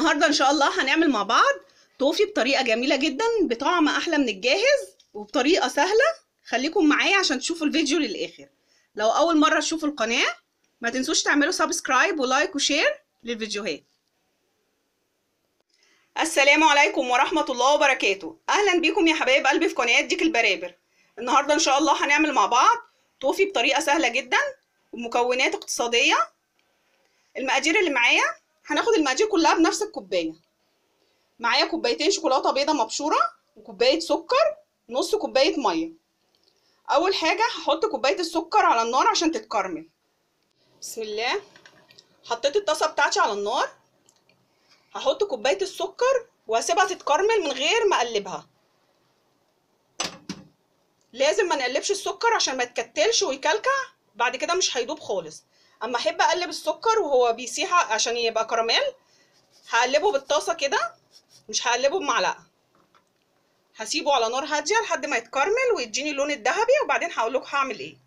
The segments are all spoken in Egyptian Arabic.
النهارده ان شاء الله هنعمل مع بعض توفي بطريقه جميله جدا بطعم احلى من الجاهز وبطريقه سهله خليكم معايا عشان تشوفوا الفيديو للاخر لو اول مره تشوفوا القناه ما تنسوش تعملوا سبسكرايب ولايك وشير للفيديوهات السلام عليكم ورحمه الله وبركاته اهلا بيكم يا حبايب قلبي في قناه ديك البرابر النهارده ان شاء الله هنعمل مع بعض توفي بطريقه سهله جدا ومكونات اقتصاديه المقادير اللي معايا هناخد المقادير كلها بنفس الكوبايه معايا كوبايتين شوكولاته بيضه مبشوره وكوبايه سكر نص كوبايه ميه اول حاجه هحط كوبايه السكر على النار عشان تتكرمل بسم الله حطيت الطاسه بتاعتي على النار هحط كوبايه السكر واسيبها تتكرمل من غير ما اقلبها لازم ما نقلبش السكر عشان ما يتكتلش ويكلكع بعد كده مش هيدوب خالص اما احب اقلب السكر وهو بيسيح عشان يبقى كراميل هقلبه بالطاسه كده مش هقلبه بمعلقه هسيبه على نار هاديه لحد ما يتكرمل ويديني اللون الذهبي وبعدين هقول لكم هعمل ايه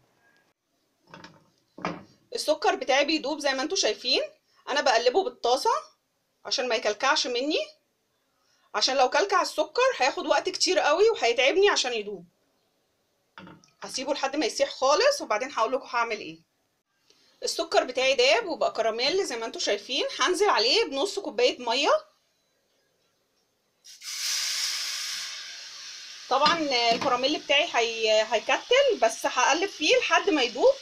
السكر بتاعي بيدوب زي ما انتم شايفين انا بقلبه بالطاسه عشان ما يكلكعش مني عشان لو كلكع السكر هياخد وقت كتير قوي وهيتعبني عشان يدوب هسيبه لحد ما يسيح خالص وبعدين هقول لكم هعمل ايه السكر بتاعي داب وبقى كراميل زي ما انتم شايفين هنزل عليه بنص كوبايه ميه طبعا الكراميل بتاعي هي... هيكتل بس هقلب فيه لحد ما يدوب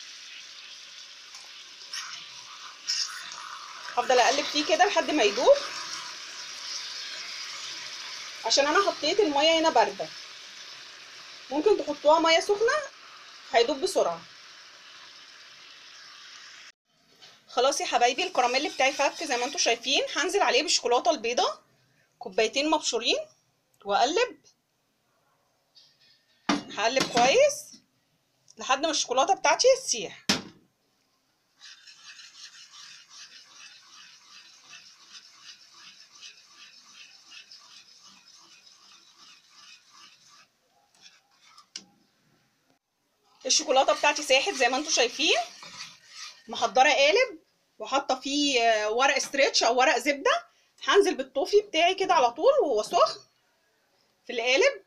هفضل اقلب فيه كده لحد ما يدوب عشان انا حطيت الميه هنا بارده ممكن تحطوها ميه سخنه هيدوب بسرعه خلاص يا حبايبي الكراميل بتاعي فك زي ما انتم شايفين هنزل عليه بالشوكولاته البيضه كوبايتين مبشورين واقلب هقلب كويس لحد ما الشوكولاته بتاعتي تسيح الشوكولاته بتاعتي ساحت زي ما انتم شايفين محضره قالب وحاطه فيه ورق استريتش او ورق زبده هنزل بالطوفي بتاعي كده على طول وهو سخن في القالب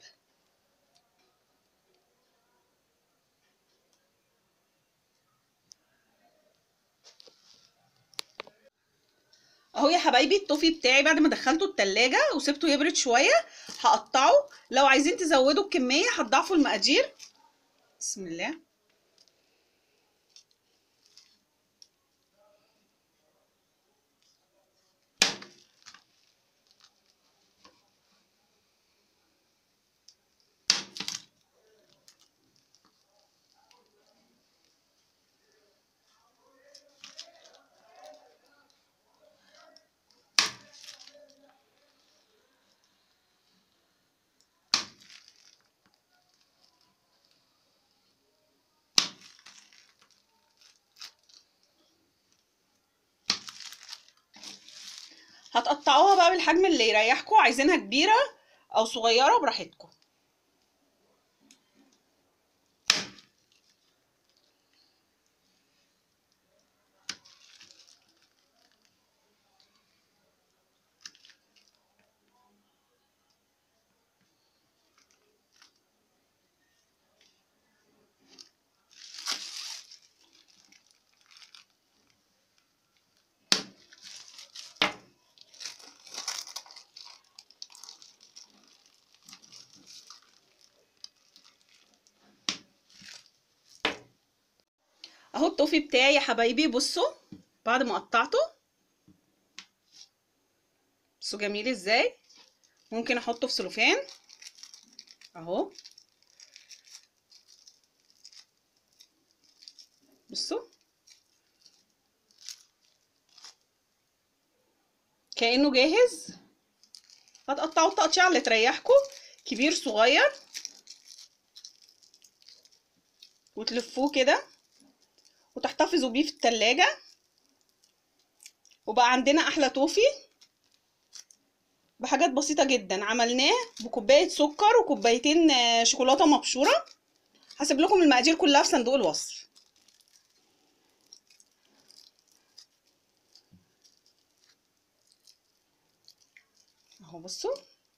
اهو يا حبايبي الطوفي بتاعي بعد ما دخلته التلاجة وسبته يبرد شويه هقطعه لو عايزين تزودوا الكميه هتضاعفوا المقادير بسم الله هتقطعوها بقى بالحجم اللي يريحكم عايزينها كبيره او صغيره براحتكم اهو الطوفي بتاعي يا حبايبي بصوا بعد ما قطعته بصوا جميل ازاي ممكن احطه في سلوفان اهو بصوا كانه جاهز هتقطعوا التقطيعه اللي تريحكم كبير صغير وتلفوه كده وتحتفظوا بيه في التلاجة وبقى عندنا احلى توفي بحاجات بسيطة جدا عملناه بكوباية سكر وكوبايتين شوكولاتة مبشورة هسيب لكم المقادير كلها في صندوق الوصف اهو بصوا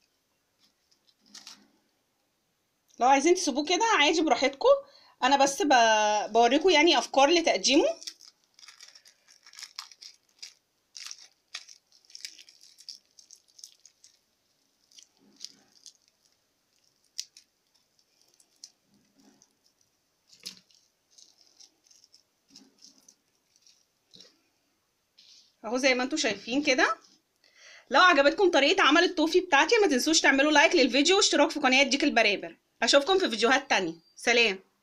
لو عايزين تسيبوه كده عادي براحتكم انا بس ب... بوريكم يعني افكار لتقديمه اهو زي ما انتم شايفين كده لو عجبتكم طريقة عمل التوفي بتاعتي ما تنسوش تعملوا لايك للفيديو واشتراك في قناة ديك البرابر اشوفكم في فيديوهات تانية سلام